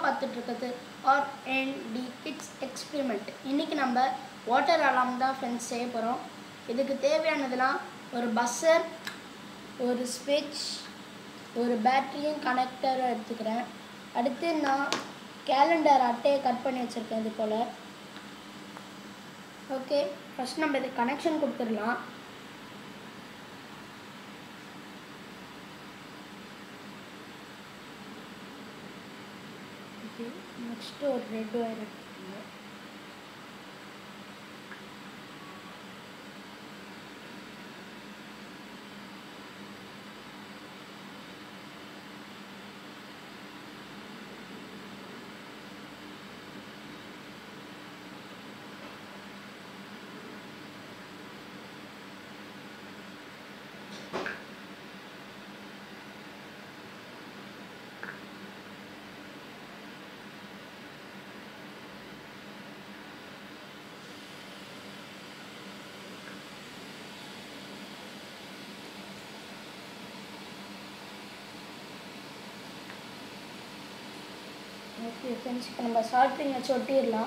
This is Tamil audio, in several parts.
பார்த்துட்டு இருக்கிறது R N D kids experiment இன்றைக்கி நம்ம வாட்டர் அலாம் தான் ஃப்ரெண்ட்ஸ் செய்ய போகிறோம் இதுக்கு தேவையானதெல்லாம் ஒரு பஸ்ஸர் ஒரு ஸ்விட்ச் ஒரு பேட்டரியும் கனெக்டரும் எடுத்துக்கிறேன் அடுத்து நான் கேலண்டர் அட்டையை கட் பண்ணி வச்சுருக்கேன் இது போல் ஓகே ஃபஸ்ட் நம்ம இது கனெக்ஷன் கொடுத்துடலாம் ஓகே நெக்ஸ்ட்டு ஒரு ரெட் ஒயர் எடுத்துக்கோங்க ஓகே ஃப்ரெண்ட்ஸ் இப்போ நம்ம சால்ட்ரிங் வச்சு ஒட்டிடலாம்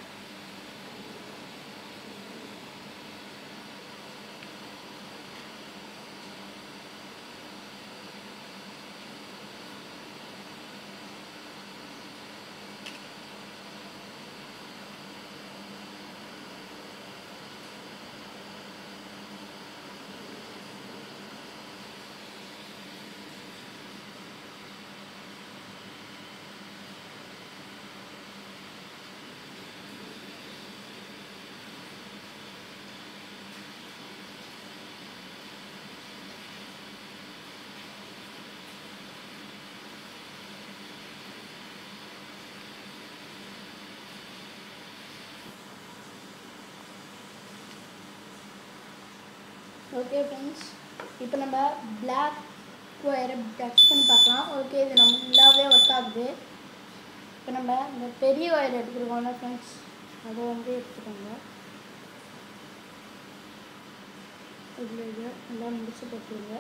ஓகே ஃப்ரெண்ட்ஸ் இப்போ நம்ம பிளாக் ஒயரை டச் பண்ணி பார்க்கலாம் ஓகே இது நம்ம நல்லாவே ஒர்க் ஆகுது இப்போ நம்ம இந்த பெரிய ஒயர் எடுத்துருக்கோம்ல ஃப்ரெண்ட்ஸ் அதை வந்து எடுத்துக்கோங்க இதில் இது நல்லா முடிச்சு போட்டுருங்க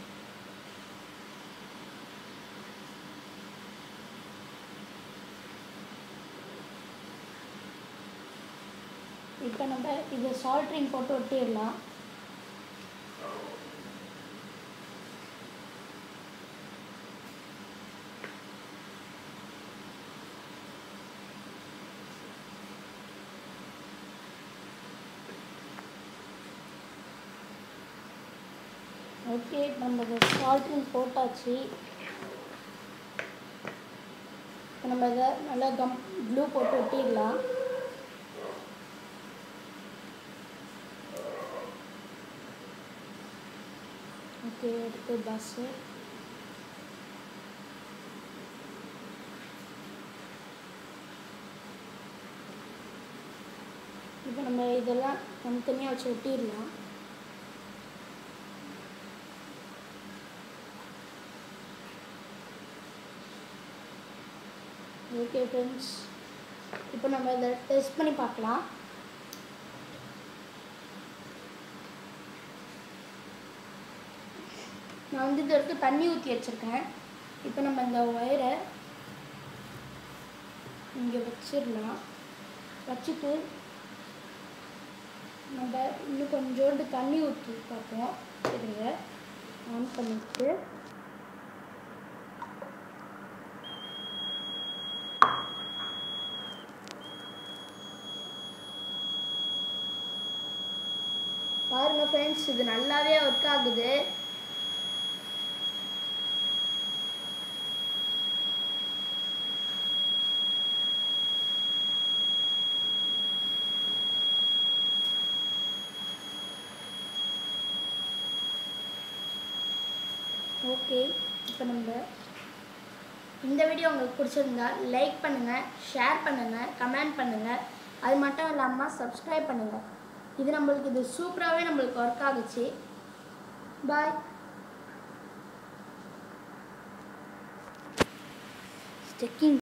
இப்போ நம்ம இது சால்ட்ரிங் போட்டு ஒட்டிடலாம் ஓகே நம்ம இதை சால்ட்ரிங் போட்டாச்சு இப்போ நம்ம இதை நல்லா கம் ப்ளூ போட்டு ஒட்டிடலாம் ஓகே அடுத்து பஸ்ஸு இப்போ நம்ம இதெல்லாம் தனித்தனியாக வச்சு ஒட்டிடலாம் ஓகே ஃப்ரெண்ட்ஸ் இப்போ நம்ம இதை டெஸ்ட் பண்ணி பார்க்கலாம் நான் வந்து இது வரைக்கும் தண்ணி ஊற்றி வச்சுருக்கேன் இப்போ நம்ம இந்த ஒயரை இங்கே வச்சிடலாம் வச்சுட்டு நம்ம இன்னும் கொஞ்சோண்டு தண்ணி ஊற்றி பார்ப்போம் இருங்க ஆன் பண்ணிட்டு பாருங்க ஃப்ரெண்ட்ஸ் இது நல்லாவே ஒர்க் ஆகுது ஓகே இப்போ நம்ம இந்த வீடியோ உங்களுக்கு பிடிச்சிருந்தா லைக் பண்ணுங்கள் ஷேர் பண்ணுங்கள் கமெண்ட் பண்ணுங்கள் அது மட்டும் இல்லாமல் சப்ஸ்கிரைப் பண்ணுங்கள் இது நம்மளுக்கு இது சூப்பராகவே நம்மளுக்கு ஒர்க் ஆகுச்சு பாய் ஸ்டெக்கிங்